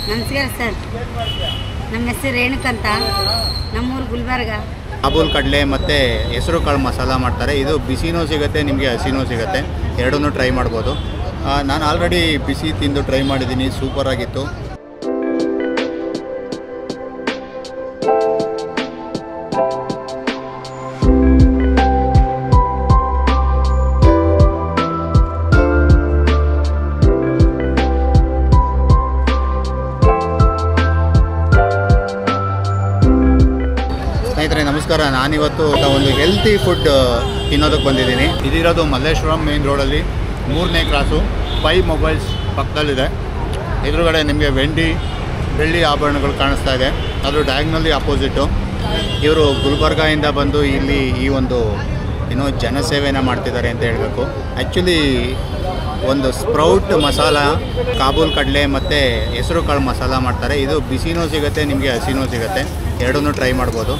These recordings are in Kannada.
ನಮಸ್ಕಾರ ಸರ್ ನಮ್ಮ ಹೆಸರು ರೇಣುಕಂತ ನಮ್ಮೂರು ಗುಲ್ಬರ್ಗ ಕಾಬೂಲ್ ಕಡಲೆ ಮತ್ತು ಹೆಸರು ಕಾಳು ಮಸಾಲ ಮಾಡ್ತಾರೆ ಇದು ಬಿಸಿನೂ ಸಿಗುತ್ತೆ ನಿಮಗೆ ಹಸಿನೂ ಸಿಗುತ್ತೆ ಎರಡನ್ನೂ ಟ್ರೈ ಮಾಡ್ಬೋದು ಆ, ನಾನು ಆಲ್ರೆಡಿ ಬಿಸಿ ತಿಂದು ಟ್ರೈ ಮಾಡಿದ್ದೀನಿ ಸೂಪರ್ ಆಗಿತ್ತು ಸ್ನೇಹಿತರೆ ನಮಸ್ಕಾರ ನಾನಿವತ್ತು ಒಂದು ಹೆಲ್ತಿ ಫುಡ್ ತಿನ್ನೋದಕ್ಕೆ ಬಂದಿದ್ದೀನಿ ಇದಿರೋದು ಮಲ್ಲೇಶ್ವರಂ ಮೇನ್ ರೋಡಲ್ಲಿ ಮೂರನೇ ಕ್ರಾಸು ಫೈ ಮೊಬೈಲ್ಸ್ ಪಕ್ಕದಲ್ಲಿದೆ ಎದುರುಗಡೆ ನಿಮಗೆ ವೆಂಡಿ ಬೆಳ್ಳಿ ಆಭರಣಗಳು ಕಾಣಿಸ್ತಾ ಇದೆ ಅದು ಡಯಾಗ್ನಲ್ಲಿ ಅಪೋಸಿಟ್ಟು ಇವರು ಗುಲ್ಬರ್ಗಾಯಿಂದ ಬಂದು ಇಲ್ಲಿ ಈ ಒಂದು ಏನೋ ಜನಸೇವೆನ ಮಾಡ್ತಿದ್ದಾರೆ ಅಂತ ಹೇಳಬೇಕು ಆ್ಯಕ್ಚುಲಿ ಒಂದು ಸ್ಪ್ರೌಟ್ ಮಸಾಲ ಕಾಬೂಲ್ ಕಡಲೆ ಮತ್ತು ಹೆಸರು ಕಾಳು ಮಸಾಲ ಮಾಡ್ತಾರೆ ಇದು ಬಿಸಿನೂ ಸಿಗುತ್ತೆ ನಿಮಗೆ ಹಸಿನೂ ಸಿಗುತ್ತೆ ಎರಡನ್ನೂ ಟ್ರೈ ಮಾಡ್ಬೋದು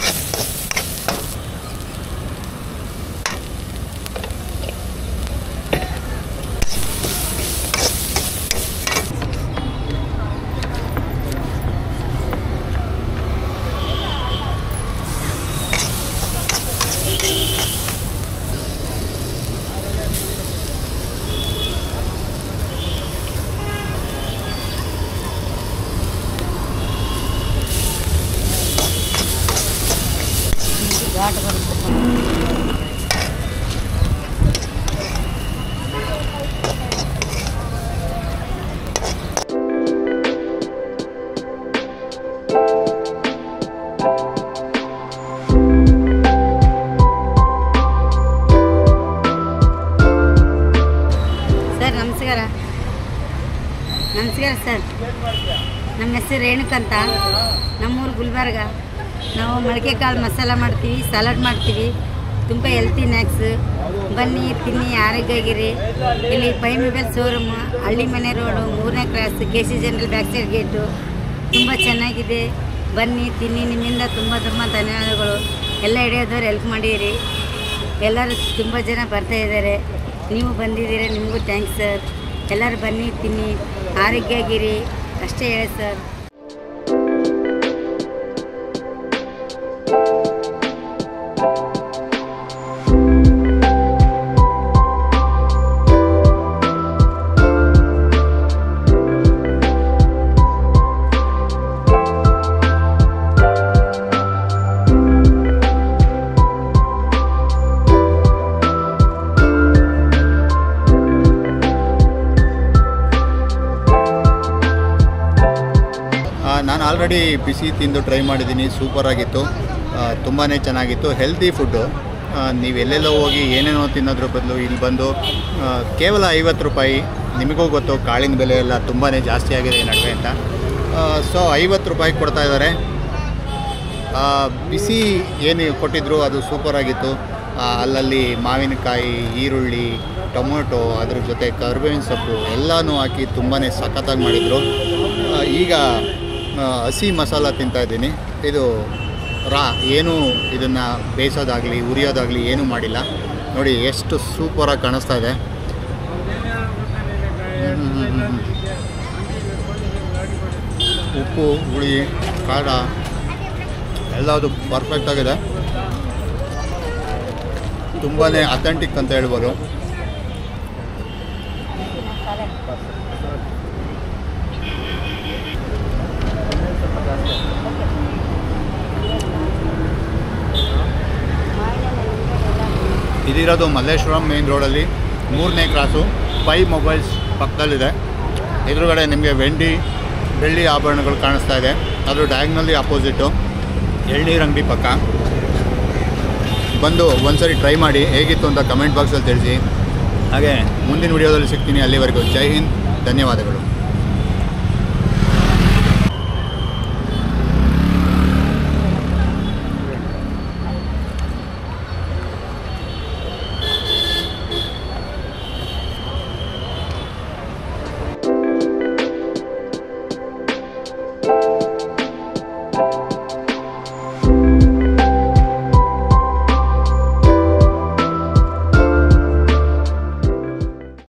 ಘಾಟ್ ಬರುತ್ತೆ ಸರ್ ನಮಸ್ಕಾರ ನಮಸ್ಕಾರ ಸರ್ ನಮ್ಮ ಹೆಸರು ರೇಣುಕಂತ ನಮ್ಮೂರು ಗುಲ್ಬರ್ಗ ನಾವು ಮೊಳಕೆ ಕಾಳು ಮಸಾಲ ಮಾಡ್ತೀವಿ ಸಲಾಡ್ ಮಾಡ್ತೀವಿ ತುಂಬ ಹೆಲ್ತಿ ಸ್ನ್ಯಾಕ್ಸ್ ಬನ್ನಿ ತಿನ್ನಿ ಆರೋಗ್ಯಗಿರಿ ಇಲ್ಲಿ ಪೈ ಮೊಬೈಲ್ ಶೋರೂಮ್ ಹಳ್ಳಿ ಮನೆ ರೋಡು ಮೂರನೇ cross K C general back side gate ತುಂಬ ಚೆನ್ನಾಗಿದೆ ಬನ್ನಿ ತಿನ್ನಿ ನಿಮ್ಮಿಂದ ತುಂಬ ತುಂಬ ಧನ್ಯವಾದಗಳು ಎಲ್ಲ ಹಿಡಿಯೋದವ್ರು ಹೆಲ್ಪ್ ಮಾಡಿರಿ ಎಲ್ಲರೂ ತುಂಬ ಜನ ಬರ್ತಾ ಇದ್ದಾರೆ ನೀವು ಬಂದಿದ್ದೀರ ನಿಮಗೂ ಥ್ಯಾಂಕ್ಸ್ ಸರ್ ಎಲ್ಲರೂ ಬನ್ನಿ ತಿನ್ನಿ ಆರೋಗ್ಯಗಿರಿ ಅಷ್ಟೇ ಹೇಳಿ ಸರ್ ಆ, ನಾನು ಆಲ್ರೆಡಿ ಬಿಸಿ ತಿಂದು ಟ್ರೈ ಮಾಡಿದ್ದೀನಿ ಸೂಪರ್ ಆಗಿತ್ತು ತುಂಬಾ ಚೆನ್ನಾಗಿತ್ತು ಹೆಲ್ತಿ ಫುಡ್ಡು ನೀವು ಎಲ್ಲೆಲ್ಲೋ ಹೋಗಿ ಏನೇನೋ ತಿನ್ನೋದ್ರ ಬದಲು ಇಲ್ಲಿ ಬಂದು ಆ, ಕೇವಲ ಐವತ್ತು ರೂಪಾಯಿ ನಿಮಗೂ ಗೊತ್ತು ಕಾಳಿನ ಬೆಲೆ ಎಲ್ಲ ತುಂಬಾ ಜಾಸ್ತಿ ಆಗಿದೆ ಈ ನಡುವೆ ಅಂತ ಸೊ ಐವತ್ತು ರೂಪಾಯಿ ಕೊಡ್ತಾ ಇದ್ದಾರೆ ಆ, ಬಿಸಿ ಏನು ಕೊಟ್ಟಿದ್ರು ಅದು ಸೂಪರ್ ಆಗಿತ್ತು ಆ, ಅಲ್ಲಲ್ಲಿ ಮಾವಿನಕಾಯಿ ಈರುಳ್ಳಿ ಟೊಮೊಟೊ ಅದ್ರ ಜೊತೆ ಕರ್ಬೇವಿನ ಸೊಪ್ಪು ಎಲ್ಲನೂ ಹಾಕಿ ತುಂಬಾ ಸಖತ್ತಾಗಿ ಮಾಡಿದರು ಆ, ಈಗ ಆ, ಹಸಿ ಮಸಾಲ ತಿಂತಾ ಇದ್ದೀನಿ ಇದು ರಾ ಏನು ಇದನ್ನು ಬೇಯಿಸೋದಾಗಲಿ ಉರಿಯೋದಾಗಲಿ ಏನೂ ಮಾಡಿಲ್ಲ ನೋಡಿ ಎಷ್ಟು ಸೂಪರಾಗಿ ಕಾಣಿಸ್ತಾ ಇದೆ ಹ್ಮ್, ಹ್ಮ್, ಹ್ಮ್, ಹ್ಮ್. ಉಪ್ಪು ಹುಳಿ ಖಾರ ಎಲ್ಲದು ಪರ್ಫೆಕ್ಟ್ ಆಗಿದೆ ತುಂಬಾ ಅಥೆಂಟಿಕ್ ಅಂತ ಹೇಳ್ಬೋದು ಇದಿರೋದು ಮಲ್ಲೇಶ್ವರಂ ಮೇನ್ ರೋಡಲ್ಲಿ ಮೂರನೇ ಕ್ರಾಸು ಫೈ ಮೊಬೈಲ್ಸ್ ಪಕ್ಕದಲ್ಲಿದೆ ಎದುರುಗಡೆ ನಿಮಗೆ ವೆಂಡಿ ಬೆಳ್ಳಿ ಆಭರಣಗಳು ಕಾಣಿಸ್ತಾ ಇದೆ ಅದು ಡಯಾಗ್ನಲ್ಲಿ ಅಪೋಸಿಟ್ಟು ಎಳ್ನೀರು ಅಂಗಡಿ ಪಕ್ಕ ಬಂದು ಒಂದ್ಸರಿ ಟ್ರೈ ಮಾಡಿ ಹೇಗಿತ್ತು ಅಂತ ಕಮೆಂಟ್ ಬಾಕ್ಸಲ್ಲಿ ತಿಳಿಸಿ ಹಾಗೆ ಮುಂದಿನ ವಿಡಿಯೋದಲ್ಲಿ ಸಿಗ್ತೀನಿ ಅಲ್ಲಿವರೆಗೂ ಜೈ ಹಿಂದ್ ಧನ್ಯವಾದಗಳು